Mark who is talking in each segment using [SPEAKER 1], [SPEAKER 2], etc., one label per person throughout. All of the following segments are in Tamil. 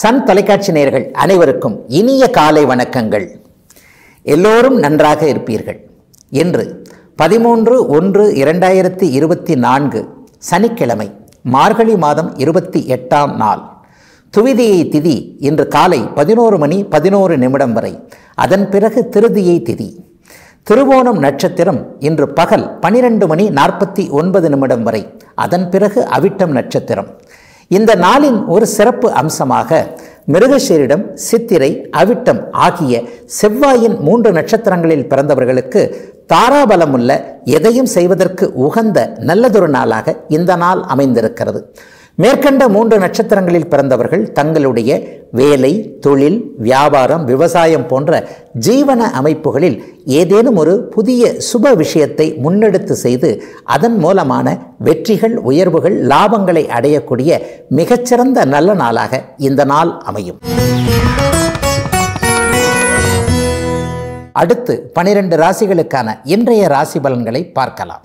[SPEAKER 1] சன் தொலைக்காட்சி நேயர்கள் அனைவருக்கும் இனிய காலை வணக்கங்கள் எல்லோரும் நன்றாக இருப்பீர்கள் இன்று பதிமூன்று ஒன்று இரண்டாயிரத்தி இருபத்தி நான்கு சனிக்கிழமை மார்கழி மாதம் இருபத்தி எட்டாம் நாள் துவிதியை திதி இன்று காலை பதினோரு மணி பதினோரு நிமிடம் வரை அதன் பிறகு திருதியை திதி திருவோணம் நட்சத்திரம் இன்று பகல் பனிரெண்டு மணி நாற்பத்தி ஒன்பது நிமிடம் வரை அதன் பிறகு அவிட்டம் நட்சத்திரம் இந்த நாளின் ஒரு சிறப்பு அம்சமாக மிருகஷீரிடம் சித்திரை அவிட்டம் ஆகிய செவ்வாயின் மூன்று நட்சத்திரங்களில் பிறந்தவர்களுக்கு தாராபலமுள்ள எதையும் செய்வதற்கு உகந்த நல்லதொரு நாளாக இந்த நாள் அமைந்திருக்கிறது மேற்கண்ட மூன்று நட்சத்திரங்களில் பிறந்தவர்கள் தங்களுடைய வேலை தொழில் வியாபாரம் விவசாயம் போன்ற ஜீவன அமைப்புகளில் ஏதேனும் ஒரு புதிய சுப விஷயத்தை முன்னெடுத்து செய்து அதன் மூலமான வெற்றிகள் உயர்வுகள் லாபங்களை அடையக்கூடிய மிகச்சிறந்த நல்ல நாளாக இந்த நாள் அமையும் அடுத்து பனிரெண்டு ராசிகளுக்கான இன்றைய ராசி பலன்களை பார்க்கலாம்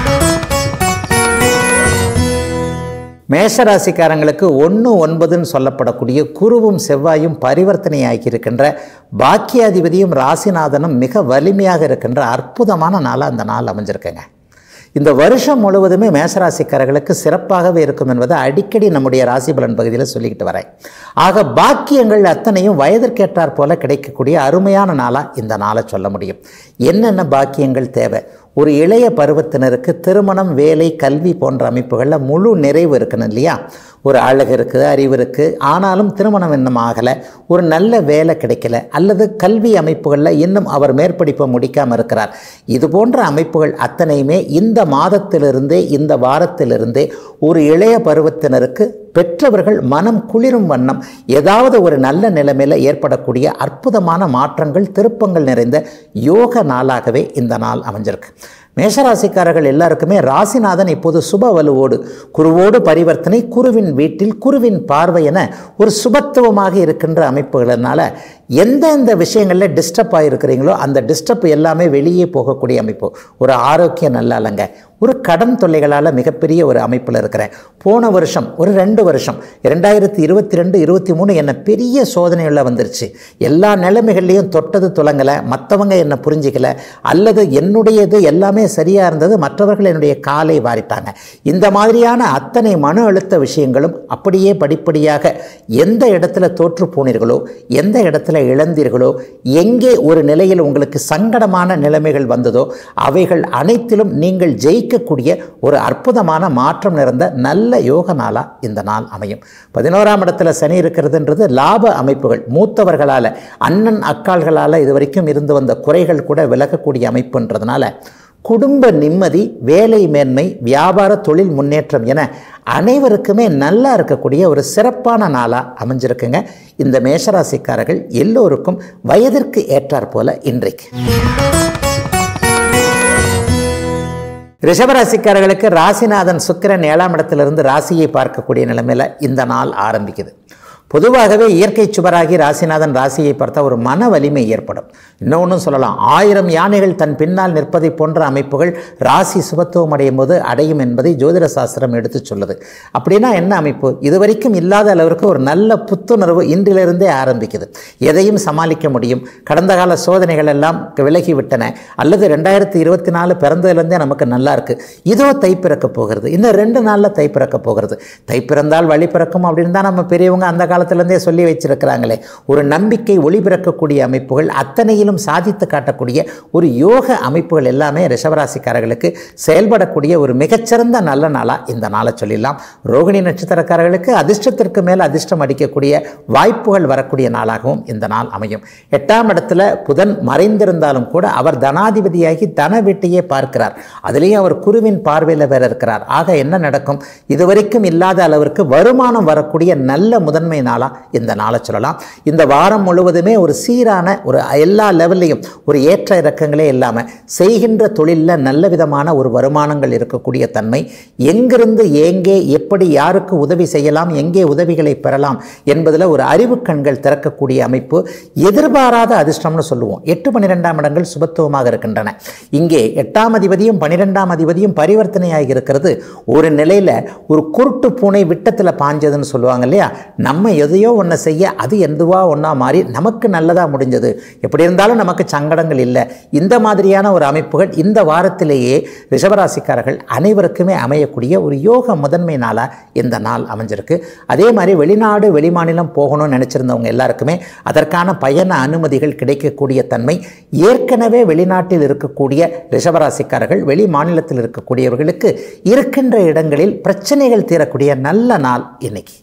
[SPEAKER 1] மேஷராசிக்காரங்களுக்கு ஒன்று ஒன்பதுன்னு சொல்லப்படக்கூடிய குருவும் செவ்வாயும் பரிவர்த்தனையாகி இருக்கின்ற பாக்கியாதிபதியும் ராசிநாதனும் மிக வலிமையாக இருக்கின்ற அற்புதமான நாளாக அந்த நாள் அமைஞ்சிருக்குங்க இந்த வருஷம் முழுவதுமே மேசராசிக்காரர்களுக்கு சிறப்பாகவே இருக்கும் என்பதை அடிக்கடி நம்முடைய ராசி பலன் பகுதியில் சொல்லிக்கிட்டு வரேன் ஆக பாக்கியங்கள் அத்தனையும் வயதிற்கேற்றார் போல கிடைக்கக்கூடிய அருமையான நாளாக இந்த நாளை சொல்ல முடியும் என்னென்ன பாக்கியங்கள் தேவை ஒரு இளைய பருவத்தினருக்கு திருமணம் வேலை கல்வி போன்ற அமைப்புகளில் முழு நிறைவு இருக்கணும் இல்லையா ஒரு அழகு இருக்குது அறிவு இருக்குது ஆனாலும் திருமணம் இன்னும் ஆகலை ஒரு நல்ல வேலை கிடைக்கல அல்லது கல்வி அமைப்புகளில் இன்னும் அவர் மேற்படிப்பை முடிக்காமல் இருக்கிறார் இது போன்ற அமைப்புகள் அத்தனையுமே இந்த மாதத்திலிருந்தே இந்த வாரத்திலிருந்தே ஒரு இளைய பருவத்தினருக்கு பெற்றவர்கள் மனம் குளிரும் வண்ணம் ஏதாவது ஒரு நல்ல நிலைமையில் ஏற்படக்கூடிய அற்புதமான மாற்றங்கள் திருப்பங்கள் நிறைந்த யோக நாளாகவே இந்த நாள் அமைஞ்சிருக்கு மேஷராசிக்காரர்கள் எல்லாருக்குமே ராசிநாதன் இப்போது சுப வலுவோடு குருவோடு பரிவர்த்தனை குருவின் வீட்டில் குருவின் பார்வை என ஒரு சுபத்துவமாக இருக்கின்ற அமைப்புகளினால எந்தெந்த விஷயங்களில் டிஸ்டர்ப் ஆகிருக்கிறீங்களோ அந்த டிஸ்டர்ப் எல்லாமே வெளியே போகக்கூடிய அமைப்பு ஒரு ஆரோக்கியம் நல்லா இல்லைங்க ஒரு கடன் தொல்லைகளால் மிகப்பெரிய ஒரு அமைப்பில் இருக்கிறேன் போன வருஷம் ஒரு ரெண்டு வருஷம் ரெண்டாயிரத்தி இருபத்தி ரெண்டு இருபத்தி மூணு என்னை பெரிய சோதனைகளில் வந்துருச்சு எல்லா நிலைமைகள்லையும் தொட்டது துலங்கலை மற்றவங்க என்னை புரிஞ்சிக்கல அல்லது என்னுடையது எல்லாமே சரியாக இருந்தது மற்றவர்கள் என்னுடைய காலை வாரிட்டாங்க இந்த மாதிரியான அத்தனை மன அழுத்த விஷயங்களும் அப்படியே படிப்படியாக எந்த இடத்துல தோற்று போனீர்களோ எந்த இடத்துல இழந்தீர்களோ எங்கே ஒரு நிலையில் உங்களுக்கு சங்கடமான நிலைமைகள் வந்ததோ அவைகள் அனைத்திலும் நீங்கள் ஜெயிக்கக்கூடிய ஒரு அற்புதமான மாற்றம் நிறைந்த நல்ல யோக நாளாக இந்த நாள் அமையும் பதினோராம் இடத்துல சனி இருக்கிறதுன்றது லாப அமைப்புகள் மூத்தவர்களால் அண்ணன் அக்காள்களால் இது வரைக்கும் இருந்து வந்த குறைகள் கூட விலகக்கூடிய அமைப்புன்றதுனால குடும்ப நிம்மதி வேலை மேன்மை வியாபார தொழில் முன்னேற்றம் என அனைவருக்குமே நல்லா இருக்கக்கூடிய ஒரு சிறப்பான நாளாக அமைஞ்சிருக்குங்க இந்த மேஷராசிக்காரர்கள் எல்லோருக்கும் வயதிற்கு ஏற்றாற் போல இன்றைக்கு ரிஷபராசிக்காரர்களுக்கு ராசிநாதன் சுக்கிரன் ஏழாம் இடத்திலிருந்து ராசியை பார்க்கக்கூடிய நிலைமையில் இந்த நாள் ஆரம்பிக்குது பொதுவாகவே இயற்கை சுவராகி ராசிநாதன் ராசியை பார்த்தா ஒரு மன வலிமை ஏற்படும் இன்னொன்றும் சொல்லலாம் ஆயிரம் யானைகள் தன் பின்னால் நிற்பதை போன்ற அமைப்புகள் ராசி சுபத்துவம் அடையும் போது அடையும் என்பதை ஜோதிட சாஸ்திரம் எடுத்து சொல்லுது அப்படின்னா என்ன அமைப்பு இதுவரைக்கும் இல்லாத அளவிற்கு ஒரு நல்ல புத்துணர்வு இன்றிலிருந்தே ஆரம்பிக்குது எதையும் சமாளிக்க முடியும் கடந்த கால சோதனைகள் எல்லாம் விலகிவிட்டன அல்லது ரெண்டாயிரத்தி இருபத்தி நாலு பிறந்ததுலேருந்தே நமக்கு நல்லா இருக்கு இதோ தை பிறக்க போகிறது இன்னும் ரெண்டு நாளில் தை பிறக்க போகிறது தை பிறந்தால் வழி பிறக்கும் அப்படின்னு தான் நம்ம பெரியவங்க அந்த காலத்திலேருந்தே சொல்லி வச்சிருக்கிறாங்களே ஒரு நம்பிக்கை ஒளிபிறக்கக்கூடிய அமைப்புகள் அத்தனையிலும் சாதித்து காட்டக்கூடிய ஒரு யோக அமைப்புகள் எல்லாமே ரிஷபராசிக்காரர்களுக்கு செயல்படக்கூடிய ஒரு மிகச்சிறந்த நல்ல நாளாக இந்த நாளை சொல்லிடலாம் ரோகிணி நட்சத்திரக்காரர்களுக்கு அதிர்ஷ்டத்திற்கு மேல் அதிர்ஷ்டம் அடிக்கக்கூடிய வாய்ப்புகள் வரக்கூடிய நாளாகவும் இந்த நாள் அமையும் எட்டாம் இடத்துல புதன் மறைந்திருந்தாலும் கூட அவர் தனாதிபதியாகி தன வீட்டையே பார்க்கிறார் அதுலேயும் அவர் குருவின் பார்வையில் வேற இருக்கிறார் ஆக என்ன நடக்கும் இதுவரைக்கும் இல்லாத அளவிற்கு வருமானம் வரக்கூடிய நல்ல முதன்மை நாளாக இந்த நாளை சொல்லலாம் இந்த வாரம் முழுவதுமே ஒரு சீரான ஒரு எல்லா லெவல்லையும் ஒரு ஏற்ற இறக்கங்களே இல்லாமல் செய்கின்ற தொழிலில் நல்ல விதமான ஒரு வருமானங்கள் இருக்கக்கூடிய தன்மை எங்கிருந்து எங்கே எப்படி யாருக்கு உதவி செய்யலாம் எங்கே உதவிகளை பெறலாம் என்பதில் ஒரு அறிவு கண்கள் திறக்கக்கூடிய அமைப்பு எதிர்பாராத அதிர்ஷ்டம்னு சொல்லுவோம் எட்டு பன்னிரெண்டாம் இடங்கள் சுபத்துவமாக இருக்கின்றன இங்கே எட்டாம் அதிபதியும் பன்னிரெண்டாம் அதிபதியும் பரிவர்த்தனையாகி இருக்கிறது ஒரு நிலையில் ஒரு குருட்டு பூனை விட்டத்தில் பாஞ்சதுன்னு சொல்லுவாங்க இல்லையா நம்ம எதையோ ஒன்று செய்ய அது எதுவா ஒன்றா மாறி நமக்கு நல்லதாக முடிஞ்சது எப்படி இருந்தாலும் நமக்கு சங்கடங்கள் இல்லை இந்த மாதிரியான ஒரு அமைப்புகள் இந்த வாரத்திலேயே ரிஷபராசிக்காரர்கள் அனைவருக்குமே அமையக்கூடிய ஒரு யோக முதன்மை நாளாக இந்த நாள் அமைஞ்சிருக்கு அதே மாதிரி வெளிநாடு வெளிமாநிலம் போகணும்னு நினச்சிருந்தவங்க எல்லாருக்குமே அதற்கான பயண அனுமதிகள் கிடைக்கக்கூடிய தன்மை ஏற்கனவே வெளிநாட்டில் இருக்கக்கூடிய ரிஷபராசிக்காரர்கள் வெளி மாநிலத்தில் இருக்கக்கூடியவர்களுக்கு இருக்கின்ற இடங்களில் பிரச்சனைகள் தீரக்கூடிய நல்ல நாள் இன்னைக்கு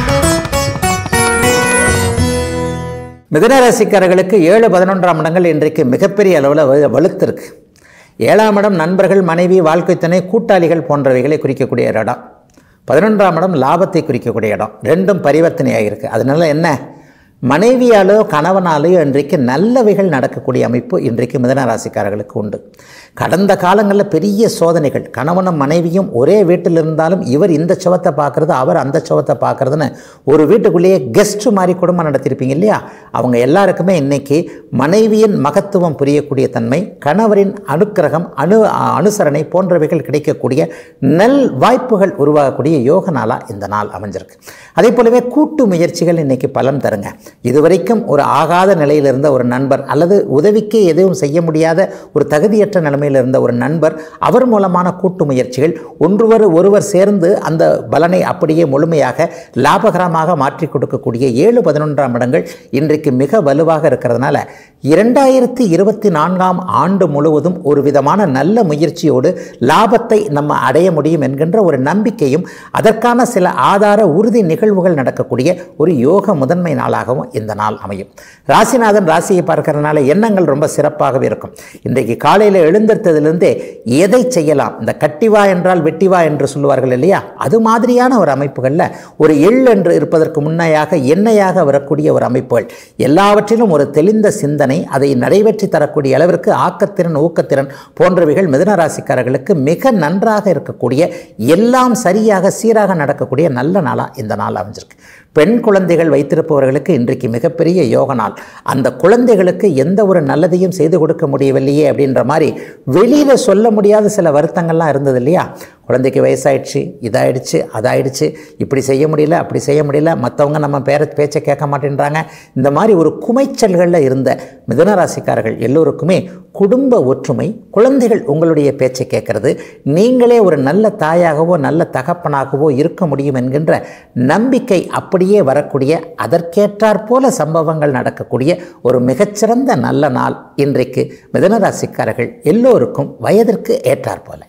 [SPEAKER 1] மிதனராசிக்காரர்களுக்கு ஏழு பதினொன்றாம் இடங்கள் இன்றைக்கு மிகப்பெரிய அளவில் வலு- வலுத்திருக்கு ஏழாம் இடம் நண்பர்கள் மனைவி வாழ்க்கை துணை கூட்டாளிகள் போன்றவைகளை குறிக்கக்கூடிய ஒரு இடம் பதினொன்றாம் இடம் லாபத்தை குறிக்கக்கூடிய இடம் ரெண்டும் பரிவர்த்தனையாக இருக்குது அதனால என்ன மனைவியாலோ கணவனாலோ இன்றைக்கு நல்லவைகள் நடக்கக்கூடிய அமைப்பு இன்றைக்கு மிதன ராசிக்காரர்களுக்கு உண்டு கடந்த காலங்களில் பெரிய சோதனைகள் கணவனும் மனைவியும் ஒரே வீட்டில் இருந்தாலும் இவர் இந்த சுவத்தை பார்க்குறது அவர் அந்த சுவத்தை பார்க்குறதுன்னு ஒரு வீட்டுக்குள்ளேயே கெஸ்ட் மாதிரி குடும்பம் நடத்தியிருப்பீங்க இல்லையா அவங்க எல்லாருக்குமே இன்னைக்கு மனைவியின் மகத்துவம் புரியக்கூடிய தன்மை கணவரின் அனுக்கிரகம் அணு அனுசரணை போன்றவைகள் கிடைக்கக்கூடிய நல் வாய்ப்புகள் உருவாகக்கூடிய யோக நாளாக இந்த நாள் அமைஞ்சிருக்கு அதே போலவே கூட்டு முயற்சிகள் இன்னைக்கு பலன் தருங்க இதுவரைக்கும் ஒரு ஆகாத நிலையில் இருந்த ஒரு நண்பர் அல்லது உதவிக்கே எதுவும் செய்ய முடியாத ஒரு தகுதியற்ற நிலைமையில் இருந்த ஒரு நண்பர் அவர் மூலமான கூட்டு முயற்சிகள் ஒன்றுவர் ஒருவர் சேர்ந்து அந்த பலனை அப்படியே முழுமையாக லாபகரமாக மாற்றி கொடுக்கக்கூடிய ஏழு பதினொன்றாம் இடங்கள் இன்றைக்கு மிக வலுவாக இருக்கிறதுனால இரண்டாயிரத்தி இருபத்தி நான்காம் ஆண்டு முழுவதும் ஒரு விதமான நல்ல முயற்சியோடு லாபத்தை நம்ம அடைய முடியும் என்கின்ற ஒரு நம்பிக்கையும் அதற்கான சில ஆதார உறுதி நிகழ்வுகள் நடக்கக்கூடிய ஒரு யோக முதன்மை நாளாகவும் இந்த நாள் அமையும் ராசிநாதன் ராசியை பார்க்கறதுனால எண்ணங்கள் ரொம்ப சிறப்பாகவே இருக்கும் இன்றைக்கு காலையில் எழுந்திருத்ததிலிருந்தே எதை செய்யலாம் இந்த கட்டிவா என்றால் வெட்டிவா என்று சொல்லுவார்கள் இல்லையா அது மாதிரியான ஒரு அமைப்புகளில் ஒரு எள் என்று இருப்பதற்கு முன்னையாக எண்ணெயாக வரக்கூடிய ஒரு அமைப்புகள் எல்லாவற்றிலும் ஒரு தெளிந்த சிந்தனை அதை நிறைவேற்றி தரக்கூடிய அளவிற்கு ஆக்கத்திறன் ஊக்கத்திறன் போன்றவைகள் மிதுன ராசிக்காரர்களுக்கு மிக நன்றாக இருக்கக்கூடிய எல்லாம் சரியாக சீராக நடக்கக்கூடிய நல்ல நாளாக இந்த நாள் அமைஞ்சிருக்கு பெண் குழந்தைகள் வைத்திருப்பவர்களுக்கு இன்றைக்கு மிகப்பெரிய யோக நாள் அந்த குழந்தைகளுக்கு எந்த ஒரு நல்லதையும் செய்து கொடுக்க முடியவில்லையே அப்படின்ற மாதிரி வெளியில் சொல்ல முடியாத சில வருத்தங்கள்லாம் இருந்தது இல்லையா குழந்தைக்கு வயசாயிடுச்சு இதாயிடுச்சு அதாயிடுச்சு இப்படி செய்ய முடியல அப்படி செய்ய முடியல மற்றவங்க நம்ம பேர பேச்சை கேட்க மாட்டேன்றாங்க இந்த மாதிரி ஒரு குமைச்சல்களில் இருந்த மிதுன ராசிக்காரர்கள் எல்லோருக்குமே குடும்ப ஒற்றுமை குழந்தைகள் உங்களுடைய பேச்சை கேட்கறது நீங்களே ஒரு நல்ல தாயாகவோ நல்ல தகப்பனாகவோ இருக்க முடியும் என்கின்ற நம்பிக்கை அப்படியே வரக்கூடிய அதற்கேற்றாற் போல சம்பவங்கள் நடக்கக்கூடிய ஒரு மிகச்சிறந்த நல்ல நாள் இன்றைக்கு மிதுன ராசிக்காரர்கள் எல்லோருக்கும் வயதிற்கு ஏற்றாற் போல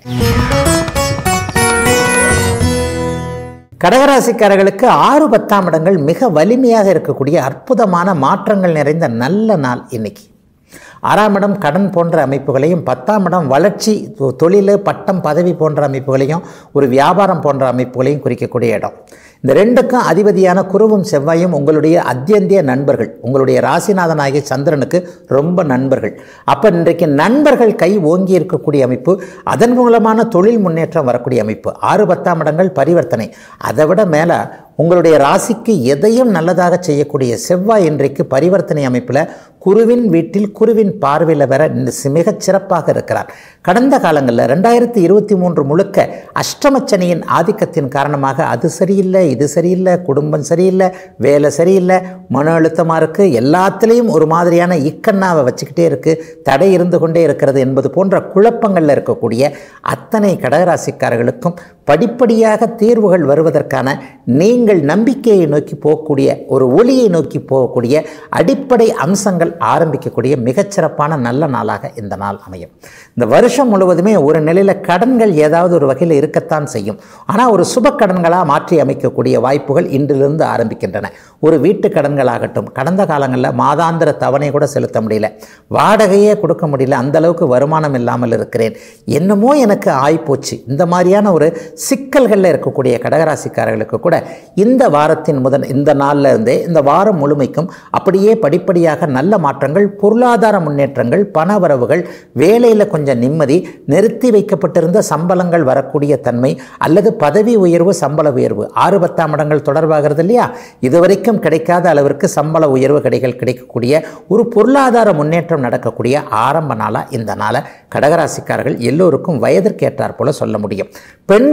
[SPEAKER 1] கடகராசிக்காரர்களுக்கு ஆறு பத்தாம் இடங்கள் மிக வலிமையாக இருக்கக்கூடிய அற்புதமான மாற்றங்கள் நிறைந்த நல்ல நாள் இன்னைக்கு ஆறாம் இடம் கடன் போன்ற அமைப்புகளையும் பத்தாம் இடம் வளர்ச்சி தொ- தொழில் பட்டம் பதவி போன்ற அமைப்புகளையும் ஒரு வியாபாரம் போன்ற அமைப்புகளையும் குறிக்கக்கூடிய இடம் இந்த ரெண்டுக்கும் அதிபதியான குருவும் செவ்வாயும் உங்களுடைய அத்தியந்திய நண்பர்கள் உங்களுடைய ராசிநாதனாகிய சந்திரனுக்கு ரொம்ப நண்பர்கள் அப்போ இன்றைக்கு நண்பர்கள் கை ஓங்கி இருக்கக்கூடிய அமைப்பு அதன் மூலமான தொழில் முன்னேற்றம் வரக்கூடிய அமைப்பு ஆறு பத்தாம் இடங்கள் பரிவர்த்தனை அதை விட மேலே உங்களுடைய ராசிக்கு எதையும் நல்லதாக செய்யக்கூடிய செவ்வாய் இன்றைக்கு பரிவர்த்தனை அமைப்பில் குருவின் வீட்டில் குருவின் பார்வையில் வர மிகச் சிறப்பாக இருக்கிறார் கடந்த காலங்களில் ரெண்டாயிரத்தி இருபத்தி மூன்று முழுக்க அஷ்டமச்சனியின் ஆதிக்கத்தின் காரணமாக அது சரியில்லை இது சரியில்லை குடும்பம் சரியில்லை வேலை சரியில்லை மன அழுத்தமாக இருக்குது எல்லாத்துலேயும் ஒரு மாதிரியான இக்கண்ணாவை வச்சுக்கிட்டே இருக்குது தடை இருந்து கொண்டே இருக்கிறது என்பது போன்ற குழப்பங்களில் இருக்கக்கூடிய அத்தனை கடகராசிக்காரர்களுக்கும் படிப்படியாக தீர்வுகள் வருவதற்கான நீங்கள் நம்பிக்கையை நோக்கி போகக்கூடிய ஒரு ஒளியை நோக்கி போகக்கூடிய அடிப்படை அம்சங்கள் ஆரம்பிக்கக்கூடிய மிகச்சிறப்பான நல்ல நாளாக இந்த நாள் அமையும் இந்த வருஷம் முழுவதுமே ஒரு நிலையில் கடன்கள் ஏதாவது ஒரு வகையில் இருக்கத்தான் செய்யும் ஆனால் ஒரு சுப கடன்களாக மாற்றி அமைக்கக்கூடிய வாய்ப்புகள் இன்றிலிருந்து ஆரம்பிக்கின்றன ஒரு வீட்டு கடன்களாகட்டும் கடந்த காலங்களில் மாதாந்திர தவணை கூட செலுத்த முடியல வாடகையே கொடுக்க முடியல அந்த அளவுக்கு வருமானம் இல்லாமல் இருக்கிறேன் என்னமோ எனக்கு ஆய்ப்போச்சு இந்த மாதிரியான ஒரு சிக்கல்களில் இருக்கக்கூடிய கடகராசிக்காரர்களுக்கு கூட இந்த வாரத்தின் முதல் இந்த நாள்ல இருந்தே இந்த வாரம் முழுமைக்கும் அப்படியே படிப்படியாக நல்ல மாற்றங்கள் பொருளாதார முன்னேற்றங்கள் பணவரவுகள் வேலையில் கொஞ்சம் நிம்மதி நிறுத்தி வைக்கப்பட்டிருந்த சம்பளங்கள் வரக்கூடிய தன்மை அல்லது பதவி உயர்வு சம்பள உயர்வு ஆறு பத்தாம் இடங்கள் தொடர்பாகிறது இல்லையா இதுவரைக்கும் கிடைக்காத அளவிற்கு சம்பள உயர்வு கிடைகள் கிடைக்கக்கூடிய ஒரு பொருளாதார முன்னேற்றம் நடக்கக்கூடிய ஆரம்ப நாளாக இந்த நாளை கடகராசிக்காரர்கள் எல்லோருக்கும் வயதிற்கு ஏற்றாற் போல சொல்ல முடியும் பெண்கள்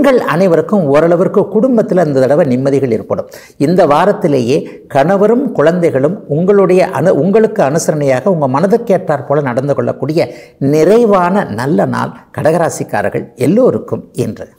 [SPEAKER 1] பெண்கள் அனைவருக்கும் ஓரளவிற்கு குடும்பத்தில் இந்த தடவை நிம்மதிகள் ஏற்படும் இந்த வாரத்திலேயே கணவரும் குழந்தைகளும் உங்களுடைய அனு உங்களுக்கு அனுசரணையாக உங்கள் மனதுக்கேற்றாற் போல நடந்து கொள்ளக்கூடிய நிறைவான நல்ல நாள் கடகராசிக்காரர்கள் எல்லோருக்கும் இன்று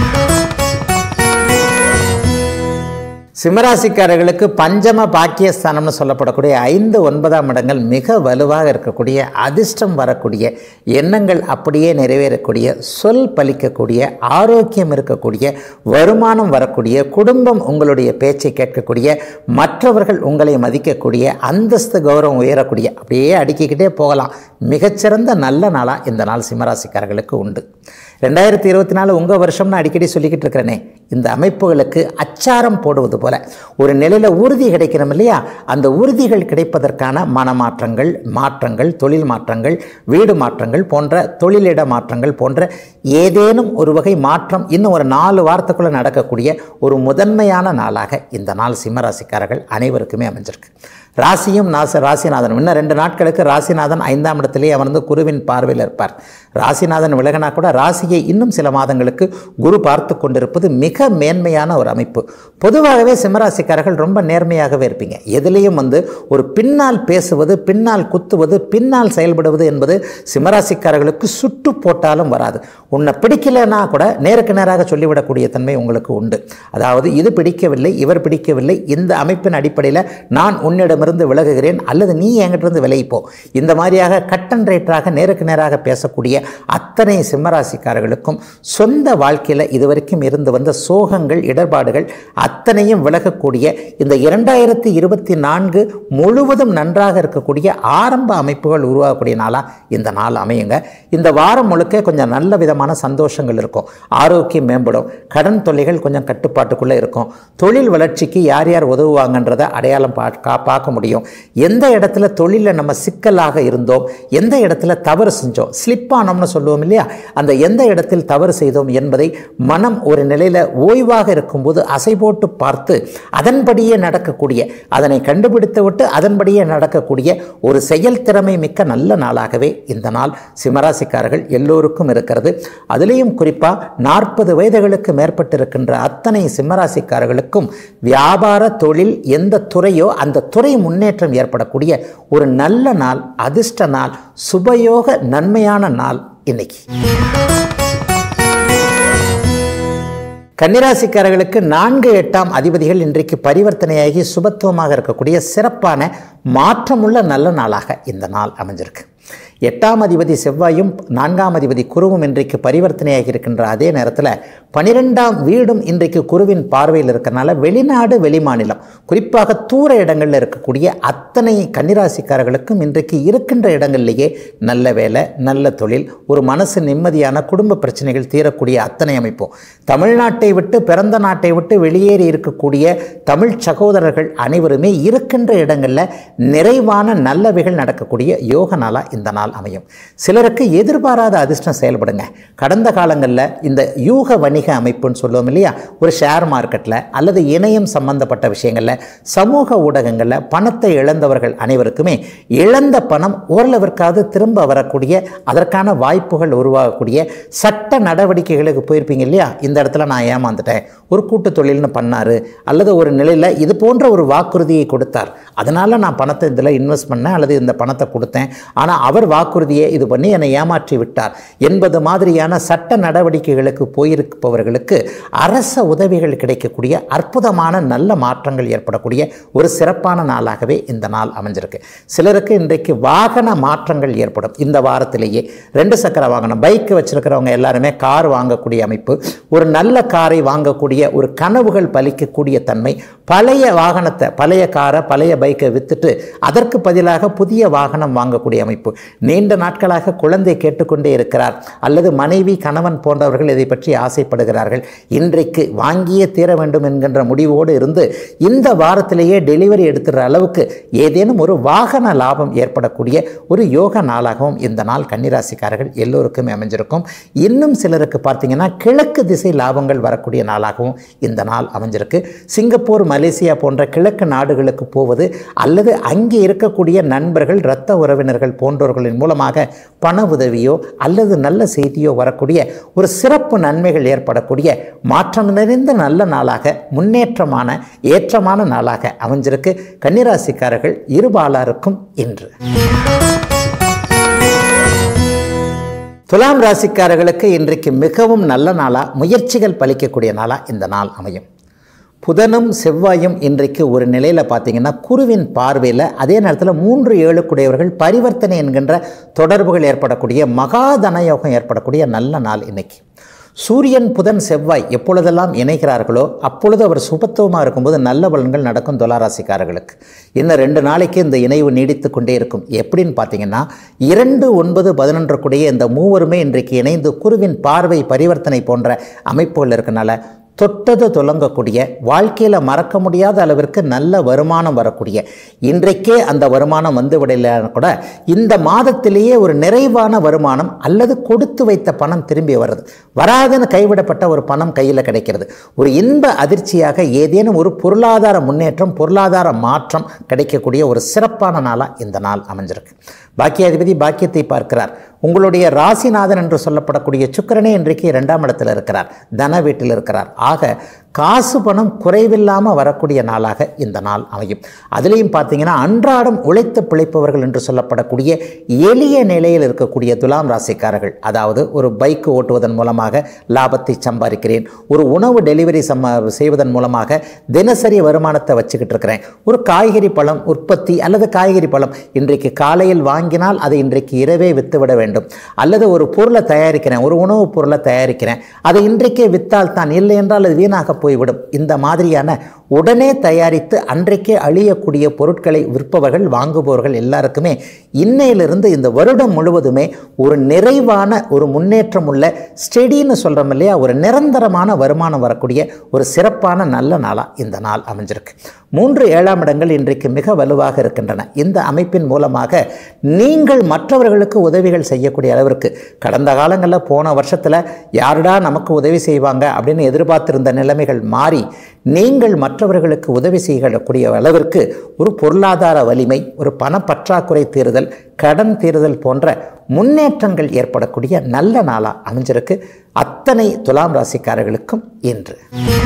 [SPEAKER 1] சிம்மராசிக்காரர்களுக்கு பஞ்சம பாக்கியஸ்தானம்னு சொல்லப்படக்கூடிய ஐந்து ஒன்பதாம் இடங்கள் மிக வலுவாக இருக்கக்கூடிய அதிர்ஷ்டம் வரக்கூடிய எண்ணங்கள் அப்படியே நிறைவேறக்கூடிய சொல் பலிக்கக்கூடிய ஆரோக்கியம் இருக்கக்கூடிய வருமானம் வரக்கூடிய குடும்பம் உங்களுடைய பேச்சை கேட்கக்கூடிய மற்றவர்கள் உங்களை மதிக்கக்கூடிய அந்தஸ்து கௌரவம் உயரக்கூடிய அப்படியே அடுக்கிக்கிட்டே போகலாம் மிகச்சிறந்த நல்ல நாளாக இந்த நாள் சிம்மராசிக்காரர்களுக்கு உண்டு ரெண்டாயிரத்தி இருபத்தி நாலு உங்கள் வருஷம்னு அடிக்கடி சொல்லிக்கிட்டு இருக்கிறேனே இந்த அமைப்புகளுக்கு அச்சாரம் போடுவது போல ஒரு நிலையில் உறுதி கிடைக்கணும் இல்லையா அந்த உறுதிகள் கிடைப்பதற்கான மனமாற்றங்கள் மாற்றங்கள் தொழில் மாற்றங்கள் வீடு மாற்றங்கள் போன்ற தொழிலிட மாற்றங்கள் போன்ற ஏதேனும் ஒரு வகை மாற்றம் இன்னும் ஒரு நாலு வாரத்துக்குள்ளே நடக்கக்கூடிய ஒரு முதன்மையான நாளாக இந்த நாள் சிம்மராசிக்காரர்கள் அனைவருக்குமே அமைஞ்சிருக்கு ராசியும் நாச ராசிநாதன் இன்னும் ரெண்டு நாட்களுக்கு ராசிநாதன் ஐந்தாம் இடத்திலே அமர்ந்து குருவின் பார்வையில் இருப்பார் ராசிநாதன் விலகினா கூட ராசியை இன்னும் சில மாதங்களுக்கு குரு பார்த்து கொண்டிருப்பது மிக மேன்மையான ஒரு அமைப்பு பொதுவாகவே சிம்மராசிக்காரர்கள் ரொம்ப நேர்மையாகவே இருப்பீங்க எதுலேயும் வந்து ஒரு பின்னால் பேசுவது பின்னால் குத்துவது பின்னால் செயல்படுவது என்பது சிம்மராசிக்காரர்களுக்கு சுட்டு போட்டாலும் வராது உன்னை பிடிக்கலைன்னா கூட நேருக்கு நேராக சொல்லிவிடக்கூடிய தன்மை உங்களுக்கு உண்டு அதாவது இது பிடிக்கவில்லை இவர் பிடிக்கவில்லை இந்த அமைப்பின் அடிப்படையில் நான் உன்னிடமிருந்து விலகுகிறேன் அல்லது நீ என்கிட்டருந்து விலகிப்போ இந்த மாதிரியாக கட் அண்ட் ரைட்டராக நேருக்கு நேராக பேசக்கூடிய அத்தனை சிம்மராசிக்காரர்களுக்கும் சொந்த வாழ்க்கையில் இதுவரைக்கும் இருந்து வந்த சோகங்கள் இடர்பாடுகள் அத்தனையும் விலகக்கூடிய இந்த இரண்டாயிரத்தி இருபத்தி நான்கு முழுவதும் நன்றாக இருக்கக்கூடிய ஆரம்ப அமைப்புகள் உருவாகக்கூடிய நாளாக இந்த நாள் அமையுங்க இந்த வாரம் முழுக்க கொஞ்சம் நல்ல விதமான சந்தோஷங்கள் இருக்கும் ஆரோக்கியம் மேம்படும் கடன் தொல்லைகள் கொஞ்சம் கட்டுப்பாட்டுக்குள்ளே இருக்கும் தொழில் வளர்ச்சிக்கு யார் யார் உதவுவாங்கன்றதை அடையாளம் பார்க்க பார்க்க முடியும் எந்த இடத்துல தொழிலில் நம்ம சிக்கலாக இருந்தோம் எந்த இடத்துல தவறு செஞ்சோம் ஸ்லிப் ஆனோம்னு சொல்லுவோம் இல்லையா அந்த எந்த இடத்தில் தவறு செய்தோம் என்பதை மனம் ஒரு நிலையில் ஓய்வாக இருக்கும்போது அசை போட்டு பார்த்து அதன்படியே நடக்கக்கூடிய அதனை கண்டுபிடித்து விட்டு அதன்படியே நடக்கக்கூடிய ஒரு செயல் திறமை மிக்க நல்ல நாளாகவே இந்த நாள் சிம்மராசிக்காரர்கள் எல்லோருக்கும் இருக்கிறது அதுலேயும் குறிப்பாக நாற்பது வயதுகளுக்கு மேற்பட்டிருக்கின்ற அத்தனை சிம்மராசிக்காரர்களுக்கும் வியாபார தொழில் எந்த துறையோ அந்த துறை முன்னேற்றம் ஏற்படக்கூடிய ஒரு நல்ல நாள் அதிர்ஷ்ட நாள் சுபயோக நன்மையான நாள் இன்னைக்கு கன்னிராசிக்காரர்களுக்கு நான்கு எட்டாம் அதிபதிகள் இன்றைக்கு பரிவர்த்தனையாகி சுபத்துவமாக இருக்கக்கூடிய சிறப்பான மாற்றமுள்ள நல்ல நாளாக இந்த நாள் அமைஞ்சிருக்கு எட்டாம் அதிபதி செவ்வாயும் நான்காம் அதிபதி குருவும் இன்றைக்கு பரிவர்த்தனையாகி இருக்கின்ற அதே நேரத்தில் பனிரெண்டாம் வீடும் இன்றைக்கு குருவின் பார்வையில் இருக்கிறனால வெளிநாடு வெளிமாநிலம் குறிப்பாக தூர இடங்களில் இருக்கக்கூடிய அத்தனை கன்னிராசிக்காரர்களுக்கும் இன்றைக்கு இருக்கின்ற இடங்கள்லேயே நல்ல வேலை நல்ல தொழில் ஒரு மனசு நிம்மதியான குடும்ப பிரச்சனைகள் தீரக்கூடிய அத்தனை அமைப்பும் தமிழ்நாட்டை விட்டு பிறந்த நாட்டை விட்டு வெளியேறி இருக்கக்கூடிய தமிழ் சகோதரர்கள் அனைவருமே இருக்கின்ற இடங்களில் நிறைவான நல்லவைகள் நடக்கக்கூடிய யோக நாளாக இந்த நாள் அமையும் சிலருக்கு எதிர்பாராத அதிர்ஷ்டம் செயல்படுங்க கடந்த காலங்களில் இந்த யூக வணிக அமைப்புன்னு சொல்லுவோம் இல்லையா ஒரு ஷேர் மார்க்கெட்டில் அல்லது இணையம் சம்பந்தப்பட்ட விஷயங்களில் சமூக ஊடகங்களில் பணத்தை இழந்தவர்கள் அனைவருக்குமே இழந்த பணம் ஓரளவிற்காவது திரும்ப வரக்கூடிய அதற்கான வாய்ப்புகள் உருவாகக்கூடிய சட்ட நடவடிக்கைகளுக்கு போயிருப்பீங்க இல்லையா இந்த இடத்துல நான் ஏமாந்துட்டேன் ஒரு கூட்டு தொழில்னு பண்ணார் அல்லது ஒரு நிலையில் இது போன்ற ஒரு வாக்குறுதியை கொடுத்தார் அதனால் நான் பணத்தை இதில் இன்வெஸ்ட் பண்ணேன் அல்லது இந்த பணத்தை கொடுத்தேன் ஆனால் அவர் வாக்குறுதியை இது பண்ணி என்னை ஏமாற்றி விட்டார் என்பது மாதிரியான சட்ட நடவடிக்கைகளுக்கு போயிருப்பவர்களுக்கு அரச உதவிகள் கிடைக்கக்கூடிய அற்புதமான நல்ல மாற்றங்கள் ஏற்படக்கூடிய ஒரு சிறப்பான நாளாகவே இந்த நாள் அமைஞ்சிருக்கு சிலருக்கு இன்றைக்கு வாகன மாற்றங்கள் ஏற்படும் இந்த வாரத்திலேயே ரெண்டு சக்கர வாகனம் பைக் வச்சிருக்கிறவங்க எல்லாருமே கார் வாங்கக்கூடிய அமைப்பு ஒரு நல்ல காரை வாங்கக்கூடிய ஒரு கனவுகள் பலிக்கக்கூடிய தன்மை பழைய வாகனத்தை பழைய காரை பழைய பைக்கை வித்துட்டு அதற்கு பதிலாக புதிய வாகனம் வாங்கக்கூடிய அமைப்பு நீண்ட நாட்களாக குழந்தை கேட்டுக்கொண்டே இருக்கிறார் அல்லது மனைவி கணவன் போன்றவர்கள் இதை பற்றி ஆசைப்படுகிறார்கள் இன்றைக்கு வாங்கியே தீர வேண்டும் என்கின்ற முடிவோடு இருந்து இந்த வாரத்திலேயே டெலிவரி எடுத்துகிற அளவுக்கு ஏதேனும் ஒரு வாகன லாபம் ஏற்படக்கூடிய ஒரு யோக நாளாகவும் இந்த நாள் கன்னிராசிக்காரர்கள் எல்லோருக்குமே அமைஞ்சிருக்கும் இன்னும் சிலருக்கு பார்த்தீங்கன்னா கிழக்கு திசை லாபங்கள் வரக்கூடிய நாளாகவும் இந்த நாள் அமைஞ்சிருக்கு சிங்கப்பூர் மலேசியா போன்ற கிழக்கு நாடுகளுக்கு போவது அல்லது அங்கே இருக்கக்கூடிய நண்பர்கள் இரத்த உறவினர்கள் போன்றோர் போன்றவர்களின் மூலமாக பண உதவியோ அல்லது நல்ல செய்தியோ வரக்கூடிய ஒரு சிறப்பு நன்மைகள் ஏற்படக்கூடிய மாற்றம் நிறைந்த நல்ல நாளாக முன்னேற்றமான ஏற்றமான நாளாக அமைஞ்சிருக்கு கன்னிராசிக்காரர்கள் இருபாலாருக்கும் இன்று துலாம் ராசிக்காரர்களுக்கு இன்றைக்கு மிகவும் நல்ல நாளாக முயற்சிகள் பலிக்கக்கூடிய நாளாக இந்த நாள் அமையும் புதனும் செவ்வாயும் இன்றைக்கு ஒரு நிலையில் பார்த்தீங்கன்னா குருவின் பார்வையில் அதே நேரத்தில் மூன்று ஏழுக்குடையவர்கள் பரிவர்த்தனை என்கின்ற தொடர்புகள் ஏற்படக்கூடிய மகாதன யோகம் ஏற்படக்கூடிய நல்ல நாள் இன்னைக்கு சூரியன் புதன் செவ்வாய் எப்பொழுதெல்லாம் இணைகிறார்களோ அப்பொழுது அவர் சுபத்துவமாக இருக்கும்போது நல்ல பலன்கள் நடக்கும் துளாராசிக்காரர்களுக்கு இன்னும் ரெண்டு நாளைக்கு இந்த இணைவு நீடித்து கொண்டே இருக்கும் எப்படின்னு பார்த்தீங்கன்னா இரண்டு ஒன்பது பதினொன்று கூடிய இந்த மூவருமே இன்றைக்கு இணைந்து குருவின் பார்வை பரிவர்த்தனை போன்ற அமைப்புகள் இருக்கனால தொட்டது துலங்கக்கூடிய வாழ்க்கையில் மறக்க முடியாத அளவிற்கு நல்ல வருமானம் வரக்கூடிய இன்றைக்கே அந்த வருமானம் வந்து விடலைன்னா கூட இந்த மாதத்திலேயே ஒரு நிறைவான வருமானம் அல்லது கொடுத்து வைத்த பணம் திரும்பி வருது வராதுன்னு கைவிடப்பட்ட ஒரு பணம் கையில் கிடைக்கிறது ஒரு இன்ப அதிர்ச்சியாக ஏதேனும் ஒரு பொருளாதார முன்னேற்றம் பொருளாதார மாற்றம் கிடைக்கக்கூடிய ஒரு சிறப்பான நாளாக இந்த நாள் அமைஞ்சிருக்கு பாக்கியாதிபதி பாக்கியத்தை பார்க்கிறார் உங்களுடைய ராசிநாதன் என்று சொல்லப்படக்கூடிய சுக்கிரனே இன்றைக்கு இரண்டாம் இடத்தில் இருக்கிறார் தன வீட்டில் இருக்கிறார் ஆக காசு பணம் குறைவில்லாமல் வரக்கூடிய நாளாக இந்த நாள் அமையும் அதுலேயும் பார்த்தீங்கன்னா அன்றாடம் உழைத்து பிழைப்பவர்கள் என்று சொல்லப்படக்கூடிய எளிய நிலையில் இருக்கக்கூடிய துலாம் ராசிக்காரர்கள் அதாவது ஒரு பைக் ஓட்டுவதன் மூலமாக லாபத்தை சம்பாதிக்கிறேன் ஒரு உணவு டெலிவரி சம்ம செய்வதன் மூலமாக தினசரி வருமானத்தை வச்சுக்கிட்டு இருக்கிறேன் ஒரு காய்கறி பழம் உற்பத்தி அல்லது காய்கறி பழம் இன்றைக்கு காலையில் வாங்கினால் அதை இன்றைக்கு இரவே வித்துவிட வேண்டும் அல்லது ஒரு பொருளை தயாரிக்கிறேன் ஒரு உணவுப் பொருளை தயாரிக்கிறேன் அதை இன்றைக்கே வித்தால் தான் இல்லை என்றால் அது வீணாக போய்விடும் இந்த மாதிரியான உடனே தயாரித்து அன்றைக்கே அழியக்கூடிய பொருட்களை விற்பவர்கள் வாங்குபவர்கள் எல்லாருக்குமே இன்னையிலிருந்து இந்த வருடம் முழுவதுமே ஒரு நிறைவான ஒரு முன்னேற்றம் உள்ள ஸ்டெடின்னு சொல்கிறோம் இல்லையா ஒரு நிரந்தரமான வருமானம் வரக்கூடிய ஒரு சிறப்பான நல்ல நாளாக இந்த நாள் அமைஞ்சிருக்கு மூன்று ஏழாம் இடங்கள் இன்றைக்கு மிக வலுவாக இருக்கின்றன இந்த அமைப்பின் மூலமாக நீங்கள் மற்றவர்களுக்கு உதவிகள் செய்யக்கூடிய அளவிற்கு கடந்த காலங்களில் போன வருஷத்தில் யாருடா நமக்கு உதவி செய்வாங்க அப்படின்னு எதிர்பார்த்திருந்த நிலைமைகள் மாறி நீங்கள் மற்றவர்களுக்கு உதவி செய்யக்கூடிய அளவிற்கு ஒரு பொருளாதார வலிமை ஒரு பணப்பற்றாக்குறை தீருதல் கடன் தீருதல் போன்ற முன்னேற்றங்கள் ஏற்படக்கூடிய நல்ல நாளாக அமைஞ்சிருக்கு அத்தனை துலாம் ராசிக்காரர்களுக்கும் இன்று